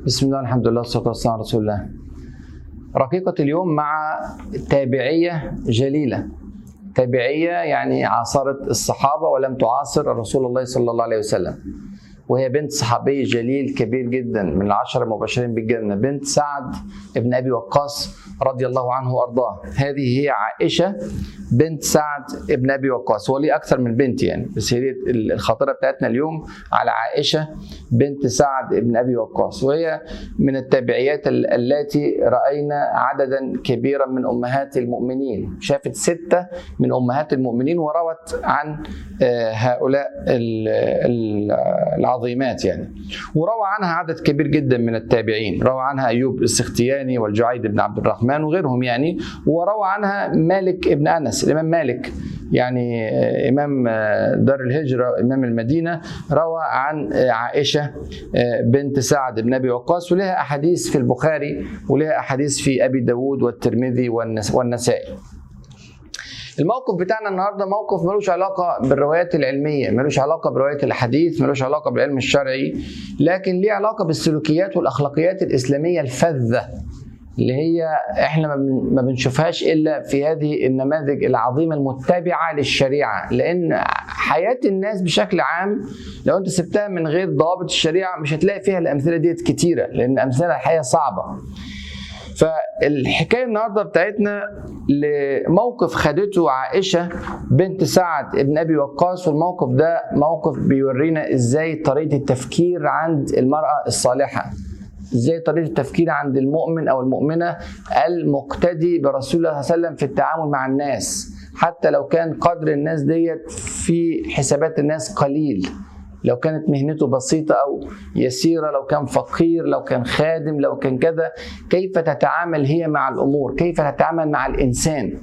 بسم الله الحمد لله والصلاة والسلام على رسول الله رقيقة اليوم مع تابعية جليلة تابعية يعني عاصرت الصحابة ولم تعاصر رسول الله صلى الله عليه وسلم وهي بنت صحابي جليل كبير جدا من العشرة المبشرين بالجنة بنت سعد ابن أبي وقاص رضي الله عنه وأرضاه هذه هي عائشة بنت سعد ابن أبي وقاص هو ليه أكثر من بنت يعني بس هي الخاطرة بتاعتنا اليوم على عائشة بنت سعد ابن أبي وقاص وهي من التابعيات التي رأينا عددا كبيرا من أمهات المؤمنين شافت ستة من أمهات المؤمنين وروت عن هؤلاء العظيمات يعني وروى عنها عدد كبير جدا من التابعين روى عنها أيوب السختياني والجعيد بن عبد الرحمن وغيرهم يعني وروى عنها مالك ابن أنس الإمام مالك يعني إمام دار الهجرة إمام المدينة روى عن عائشة بنت سعد بن أبي وقاص ولها أحاديث في البخاري ولها أحاديث في أبي داود والترمذي والنسائي الموقف بتاعنا النهارده موقف ملوش علاقه بالروايات العلميه، ملوش علاقه بروايه الحديث، ملوش علاقه بالعلم الشرعي، لكن ليه علاقه بالسلوكيات والاخلاقيات الاسلاميه الفذه اللي هي احنا ما بنشوفهاش الا في هذه النماذج العظيمه المتبعه للشريعه، لان حياه الناس بشكل عام لو انت سبتها من غير ضوابط الشريعه مش هتلاقي فيها الامثله ديت كتيره، لان امثله الحقيقه صعبه. فالحكايه النهارده بتاعتنا لموقف خدته عائشه بنت سعد ابن ابي وقاص والموقف ده موقف بيورينا ازاي طريقه التفكير عند المراه الصالحه ازاي طريقه التفكير عند المؤمن او المؤمنه المقتدي برسول الله صلى الله عليه وسلم في التعامل مع الناس حتى لو كان قدر الناس ديت في حسابات الناس قليل لو كانت مهنته بسيطة أو يسيرة لو كان فقير لو كان خادم لو كان كذا كيف تتعامل هي مع الأمور كيف تتعامل مع الإنسان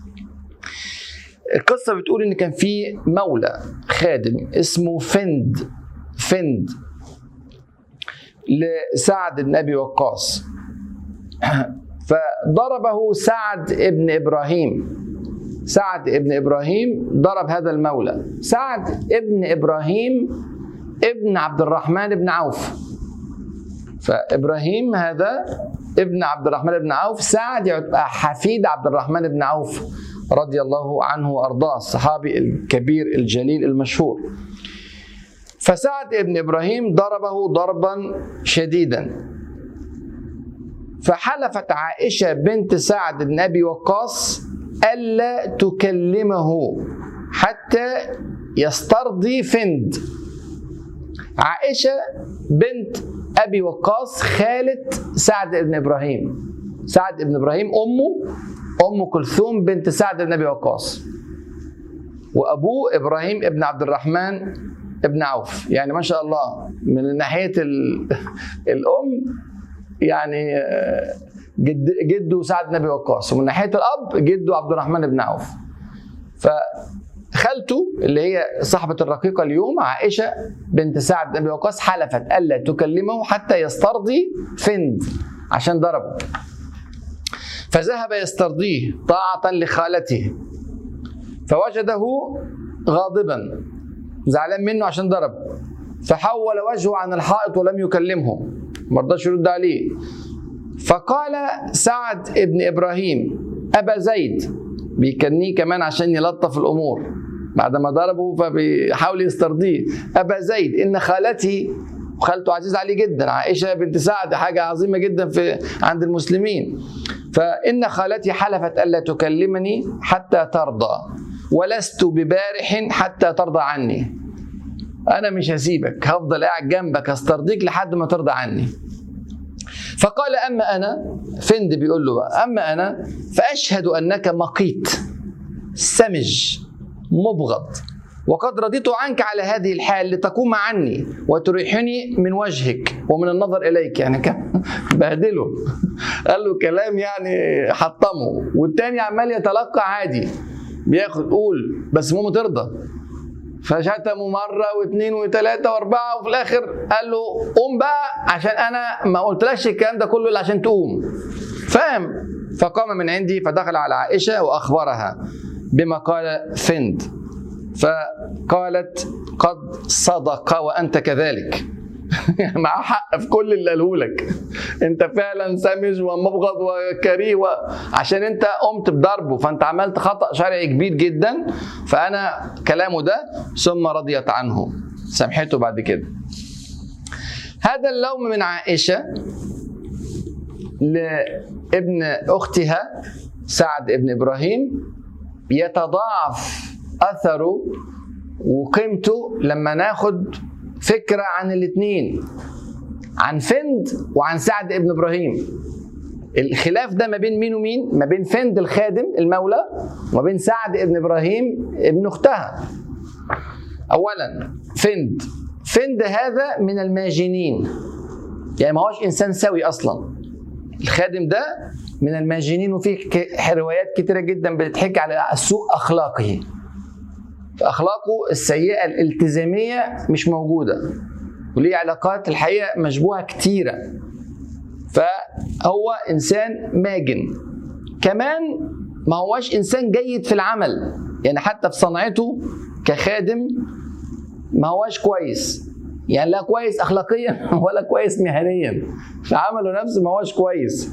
القصة بتقول إن كان في مولى خادم اسمه فند فند لسعد بن أبي وقاص فضربه سعد بن إبراهيم سعد ابن ابراهيم ضرب هذا المولى سعد ابن ابراهيم ابن عبد الرحمن بن عوف فابراهيم هذا ابن عبد الرحمن بن عوف سعد يبقى حفيد عبد الرحمن بن عوف رضي الله عنه وارضاه الصحابي الكبير الجليل المشهور فسعد ابن ابراهيم ضربه ضربا شديدا فحلفت عائشه بنت سعد بن ابي وقاص ألا تكلمه حتى يسترضي فند عائشة بنت أبي وقاص خالة سعد بن إبراهيم سعد بن إبراهيم أمه أم كلثوم بنت سعد بن أبي وقاص وأبوه إبراهيم ابن عبد الرحمن ابن عوف يعني ما شاء الله من ناحية الأم يعني جد جده سعد بن ابي وقاص ومن ناحيه الاب جده عبد الرحمن بن عوف فخالته اللي هي صاحبه الرقيقه اليوم عائشه بنت سعد بن ابي وقاص حلفت الا تكلمه حتى يسترضي فند عشان ضربه فذهب يسترضيه طاعه لخالته فوجده غاضبا زعلان منه عشان ضرب فحول وجهه عن الحائط ولم يكلمه ما رضاش يرد عليه فقال سعد ابن ابراهيم ابا زيد بيكنيه كمان عشان يلطف الامور بعد ما ضربه فبيحاول يسترضيه ابا زيد ان خالتي خالته عزيز عليه جدا عائشه بنت سعد حاجه عظيمه جدا في عند المسلمين فان خالتي حلفت الا تكلمني حتى ترضى ولست ببارح حتى ترضى عني انا مش هسيبك هفضل قاعد جنبك استرضيك لحد ما ترضى عني فقال اما انا فند بيقول له بقى اما انا فاشهد انك مقيت سمج مبغض وقد رضيت عنك على هذه الحال لتقوم عني وتريحني من وجهك ومن النظر اليك يعني كان بهدله قال له كلام يعني حطمه والتاني عمال يتلقى عادي بياخد قول بس المهم ترضى فشتمه مره واثنين وثلاثه واربعه وفي الاخر قال له قوم بقى عشان انا ما قلتلكش الكلام ده كله الا عشان تقوم فاهم فقام من عندي فدخل على عائشه واخبرها بما قال فند فقالت قد صدق وانت كذلك معاه حق في كل اللي قاله لك انت فعلا سامج ومبغض وكريه و... عشان انت قمت بضربه فانت عملت خطا شرعي كبير جدا فانا كلامه ده ثم رضيت عنه سامحته بعد كده هذا اللوم من عائشه لابن اختها سعد ابن ابراهيم يتضاعف اثره وقيمته لما ناخد فكره عن الاثنين عن فند وعن سعد ابن ابراهيم الخلاف ده ما بين مين ومين ما بين فند الخادم المولى وما بين سعد ابن ابراهيم ابن اختها اولا فند فند هذا من الماجنين يعني ما هوش انسان سوي اصلا الخادم ده من الماجنين وفي روايات كتيره جدا بتحكي على سوء اخلاقه فاخلاقه السيئه الالتزاميه مش موجوده وليه علاقات الحقيقه مشبوهه كتيره فهو انسان ماجن كمان ما هوش انسان جيد في العمل يعني حتى في صنعته كخادم ما هوش كويس يعني لا كويس اخلاقيا ولا كويس مهنيا في عمله نفسه ما هوش كويس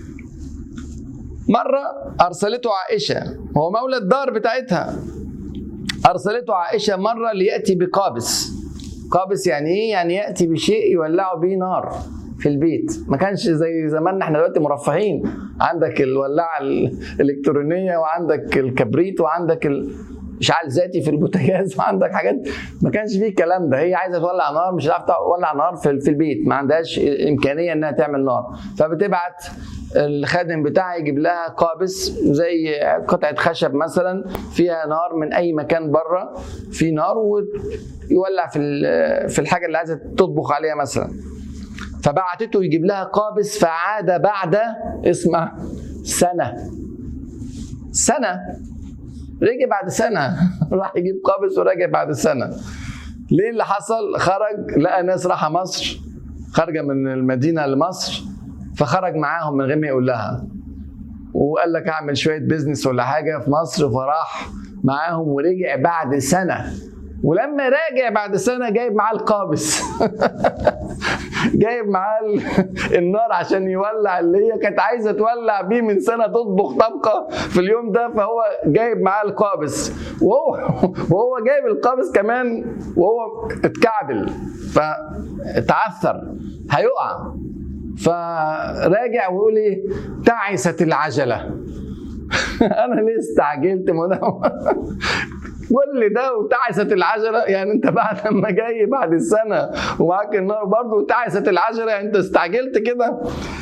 مرة أرسلته عائشة هو مولى الدار بتاعتها أرسلته عائشة مرة ليأتي بقابس قابس يعني إيه؟ يعني يأتي بشيء يولعوا به نار في البيت ما كانش زي زماننا احنا دلوقتي مرفهين عندك الولاعة الإلكترونية وعندك الكبريت وعندك الإشعال ذاتي في البوتاجاز وعندك حاجات ما كانش فيه الكلام ده هي عايزة تولع نار مش هتعرف تولع نار في في البيت ما عندهاش إمكانية إنها تعمل نار فبتبعت الخادم بتاعها يجيب لها قابس زي قطعه خشب مثلا فيها نار من اي مكان بره في نار ويولع في في الحاجه اللي عايزه تطبخ عليها مثلا فبعتته يجيب لها قابس فعاد بعد اسمع سنه سنه رجع بعد سنه راح يجيب قابس وراجع بعد سنه ليه اللي حصل خرج لقى ناس راحه مصر خارجه من المدينه لمصر فخرج معاهم من غير ما يقول لها وقال لك اعمل شويه بيزنس ولا حاجه في مصر فراح معاهم ورجع بعد سنه ولما راجع بعد سنه جايب معاه القابس جايب معاه النار عشان يولع اللي هي كانت عايزه تولع بيه من سنه تطبخ طبخه في اليوم ده فهو جايب معاه القابس وهو وهو جايب القابس كمان وهو اتكعبل فتعثر هيقع فراجع ويقول ايه تعست العجله انا ليه استعجلت كل ده وتعست العجله يعني انت بعد ما جاي بعد السنه ومعاك النار برضه تعست العجله يعني انت استعجلت كده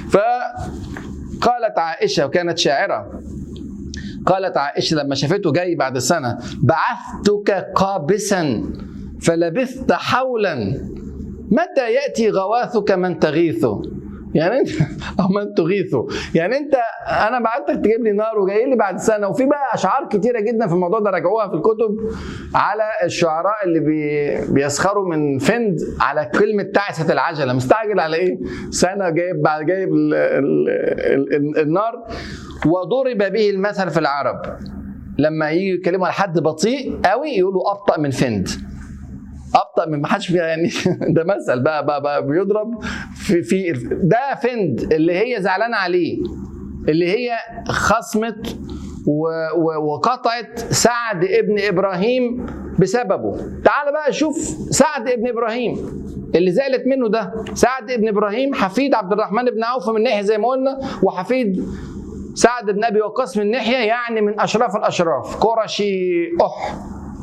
فقالت عائشه وكانت شاعره قالت عائشه لما شافته جاي بعد سنه بعثتك قابسا فلبثت حولا متى ياتي غواثك من تغيثه يعني انت او من تغيثه يعني انت انا بعتك تجيب لي نار وجاي لي بعد سنه وفي بقى اشعار كتيره جدا في الموضوع ده راجعوها في الكتب على الشعراء اللي بي بيسخروا من فند على كلمه تعست العجله مستعجل على ايه؟ سنه جايب بعد جايب ال ال ال النار وضرب به المثل في العرب لما يجي يتكلموا على حد بطيء قوي يقولوا ابطا من فند ابطا من ما حدش فيها يعني ده مثل بقى, بقى, بقى بيضرب في في ده فند اللي هي زعلانه عليه اللي هي خصمت وقطعت سعد ابن ابراهيم بسببه تعال بقى شوف سعد ابن ابراهيم اللي زعلت منه ده سعد ابن ابراهيم حفيد عبد الرحمن بن عوف من ناحيه زي ما قلنا وحفيد سعد بن ابي وقاص من ناحيه يعني من اشراف الاشراف قرشي اح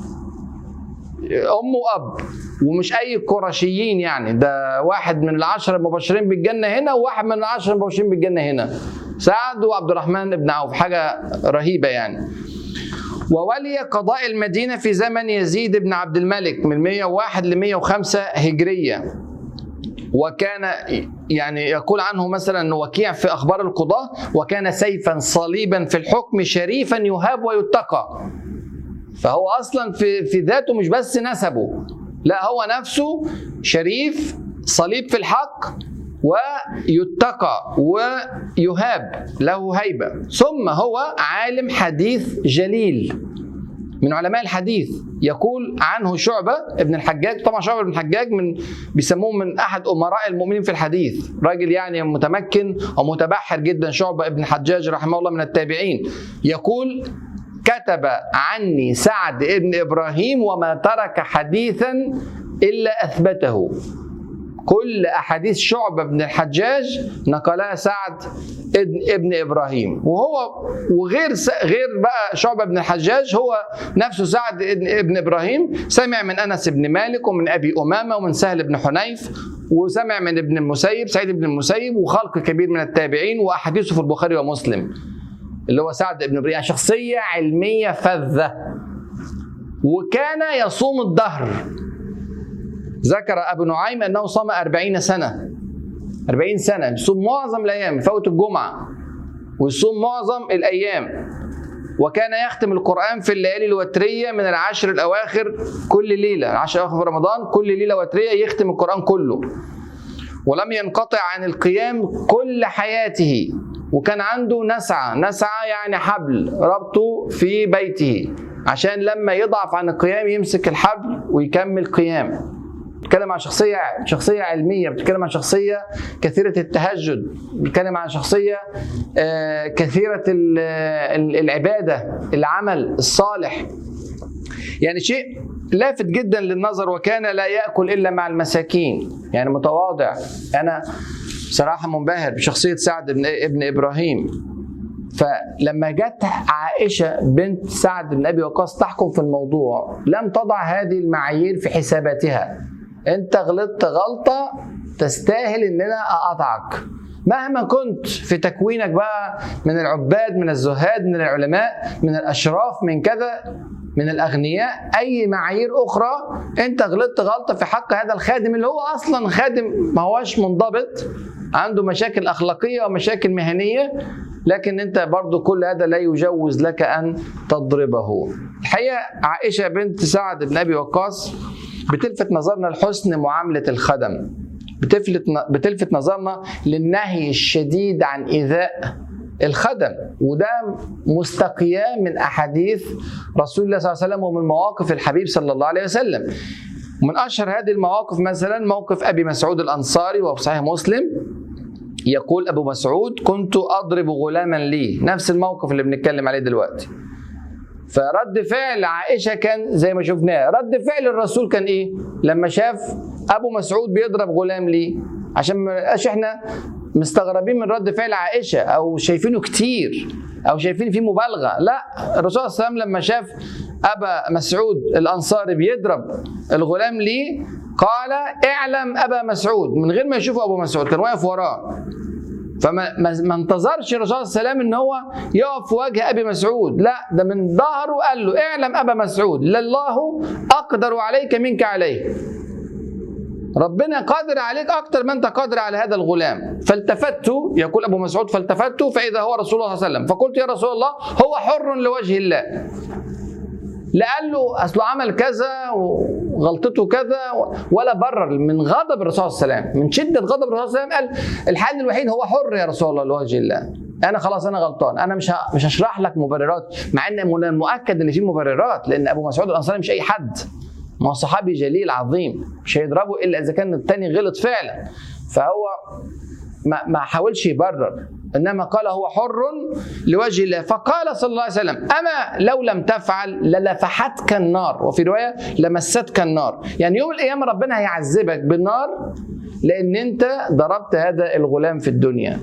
ام واب ومش اي قرشيين يعني ده واحد من العشره المبشرين بالجنه هنا وواحد من العشره المبشرين بالجنه هنا سعد وعبد الرحمن بن عوف حاجه رهيبه يعني وولي قضاء المدينه في زمن يزيد بن عبد الملك من 101 ل 105 هجريه وكان يعني يقول عنه مثلا وكيع في اخبار القضاه وكان سيفا صليبا في الحكم شريفا يهاب ويتقى فهو اصلا في في ذاته مش بس نسبه لا هو نفسه شريف صليب في الحق ويتقى ويهاب له هيبه ثم هو عالم حديث جليل من علماء الحديث يقول عنه شعبة ابن الحجاج طبعا شعبة ابن الحجاج من بيسموه من أحد أمراء المؤمنين في الحديث راجل يعني متمكن ومتبحر جدا شعبة ابن الحجاج رحمه الله من التابعين يقول كتب عني سعد ابن إبراهيم وما ترك حديثا إلا أثبته كل احاديث شعبه بن الحجاج نقلها سعد ابن, ابن ابراهيم وهو وغير غير بقى شعبه بن الحجاج هو نفسه سعد ابن, ابن ابراهيم سمع من انس بن مالك ومن ابي امامه ومن سهل بن حنيف وسمع من ابن المسيب سعيد بن المسيب وخلق كبير من التابعين واحاديثه في البخاري ومسلم اللي هو سعد بن ابراهيم شخصيه علميه فذه وكان يصوم الدهر ذكر أبو نعيم أنه صام أربعين سنة أربعين سنة يصوم معظم الأيام يفوت الجمعة ويصوم معظم الأيام وكان يختم القرآن في الليالي الوترية من العشر الأواخر كل ليلة العشر الأواخر في رمضان كل ليلة وترية يختم القرآن كله ولم ينقطع عن القيام كل حياته وكان عنده نسعة نسعة يعني حبل ربطه في بيته عشان لما يضعف عن القيام يمسك الحبل ويكمل قيام بتتكلم عن شخصية شخصية علمية بتتكلم عن شخصية كثيرة التهجد بتتكلم عن شخصية كثيرة العبادة العمل الصالح يعني شيء لافت جدا للنظر وكان لا يأكل إلا مع المساكين يعني متواضع أنا بصراحة منبهر بشخصية سعد بن ابن إبراهيم فلما جت عائشة بنت سعد بن أبي وقاص تحكم في الموضوع لم تضع هذه المعايير في حساباتها انت غلطت غلطه تستاهل ان انا اقطعك مهما كنت في تكوينك بقى من العباد من الزهاد من العلماء من الاشراف من كذا من الاغنياء اي معايير اخرى انت غلطت غلطه في حق هذا الخادم اللي هو اصلا خادم ما هوش منضبط عنده مشاكل اخلاقيه ومشاكل مهنيه لكن انت برضو كل هذا لا يجوز لك ان تضربه الحقيقه عائشه بنت سعد بن ابي وقاص بتلفت نظرنا لحسن معاملة الخدم بتلفت بتلفت نظرنا للنهي الشديد عن إيذاء الخدم وده مستقياه من أحاديث رسول الله صلى الله عليه وسلم ومن مواقف الحبيب صلى الله عليه وسلم من أشهر هذه المواقف مثلا موقف أبي مسعود الأنصاري وفي صحيح مسلم يقول أبو مسعود كنت أضرب غلاما لي نفس الموقف اللي بنتكلم عليه دلوقتي فرد فعل عائشه كان زي ما شفناه رد فعل الرسول كان ايه لما شاف ابو مسعود بيضرب غلام ليه عشان ما نبقاش احنا مستغربين من رد فعل عائشه او شايفينه كتير او شايفين فيه مبالغه لا الرسول صلى الله عليه وسلم لما شاف ابا مسعود الانصاري بيضرب الغلام ليه قال اعلم ابا مسعود من غير ما يشوف ابو مسعود كان واقف وراه فما ما انتظرش الرسول صلى الله عليه وسلم ان هو يقف في وجه ابي مسعود لا ده من ظهره قال له اعلم ابا مسعود لله اقدر عليك منك عليه ربنا قادر عليك اكتر ما انت قادر على هذا الغلام فالتفت يقول ابو مسعود فالتفت فاذا هو رسول الله صلى الله عليه وسلم فقلت يا رسول الله هو حر لوجه الله لا قال له اصله عمل كذا وغلطته كذا ولا برر من غضب الرسول صلى الله عليه وسلم من شده غضب الرسول صلى الله عليه وسلم قال الحل الوحيد هو حر يا رسول الله لوجه الله انا خلاص انا غلطان انا مش مش هشرح لك مبررات مع ان من المؤكد ان في مبررات لان ابو مسعود الانصاري مش اي حد ما هو صحابي جليل عظيم مش هيضربه الا اذا كان الثاني غلط فعلا فهو ما ما حاولش يبرر انما قال هو حر لوجه الله فقال صلى الله عليه وسلم اما لو لم تفعل للفحتك النار وفي روايه لمستك النار يعني يوم القيامه ربنا هيعذبك بالنار لان انت ضربت هذا الغلام في الدنيا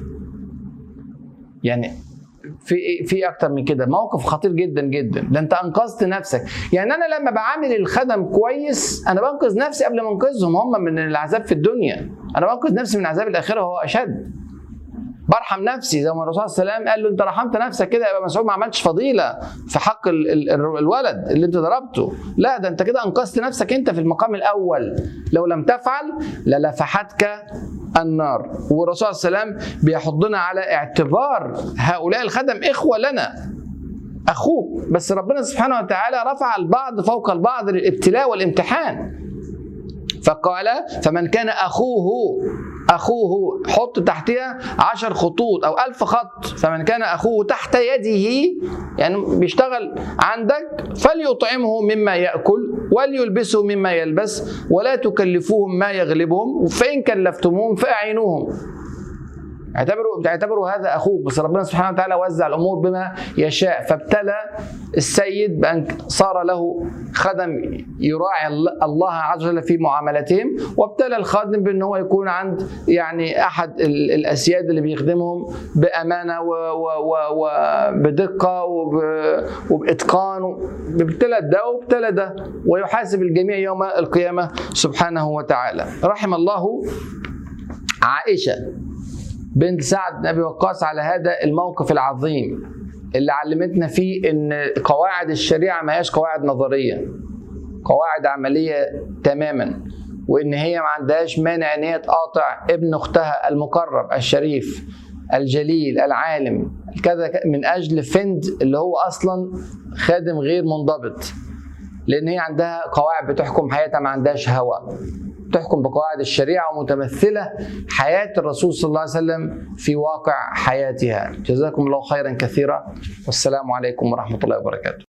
يعني في في اكتر من كده موقف خطير جدا جدا ده انت انقذت نفسك يعني انا لما بعامل الخدم كويس انا بنقذ نفسي قبل ما انقذهم هم من العذاب في الدنيا انا بنقذ نفسي من عذاب الاخره وهو اشد برحم نفسي زي ما الرسول صلى الله عليه وسلم قال له انت رحمت نفسك كده يبقى مسعود ما عملتش فضيله في حق ال ال الولد اللي انت ضربته لا ده انت كده انقذت نفسك انت في المقام الاول لو لم تفعل للفحتك النار والرسول صلى الله عليه وسلم بيحضنا على اعتبار هؤلاء الخدم اخوه لنا اخوك بس ربنا سبحانه وتعالى رفع البعض فوق البعض للابتلاء والامتحان فقال فمن كان اخوه أخوه حط تحتها عشر خطوط أو ألف خط فمن كان أخوه تحت يده يعني بيشتغل عندك فليطعمه مما يأكل وليلبسه مما يلبس ولا تكلفوهم ما يغلبهم فإن كلفتموهم فأعينوهم اعتبروا اعتبروا هذا اخوك بس ربنا سبحانه وتعالى وزع الامور بما يشاء فابتلى السيد بان صار له خدم يراعي الله عز وجل في معاملتهم وابتلى الخادم بان هو يكون عند يعني احد الاسياد اللي بيخدمهم بامانه وبدقه وباتقان ابتلى ده وابتلى ده ويحاسب الجميع يوم القيامه سبحانه وتعالى رحم الله عائشه بنت سعد بن ابي وقاص على هذا الموقف العظيم اللي علمتنا فيه ان قواعد الشريعه ما هياش قواعد نظريه قواعد عمليه تماما وان هي ما عندهاش مانع ان هي تقاطع ابن اختها المقرب الشريف الجليل العالم كذا من اجل فند اللي هو اصلا خادم غير منضبط لان هي عندها قواعد بتحكم حياتها ما عندهاش هوى تحكم بقواعد الشريعه ومتمثله حياه الرسول صلى الله عليه وسلم في واقع حياتها جزاكم الله خيرا كثيرا والسلام عليكم ورحمه الله وبركاته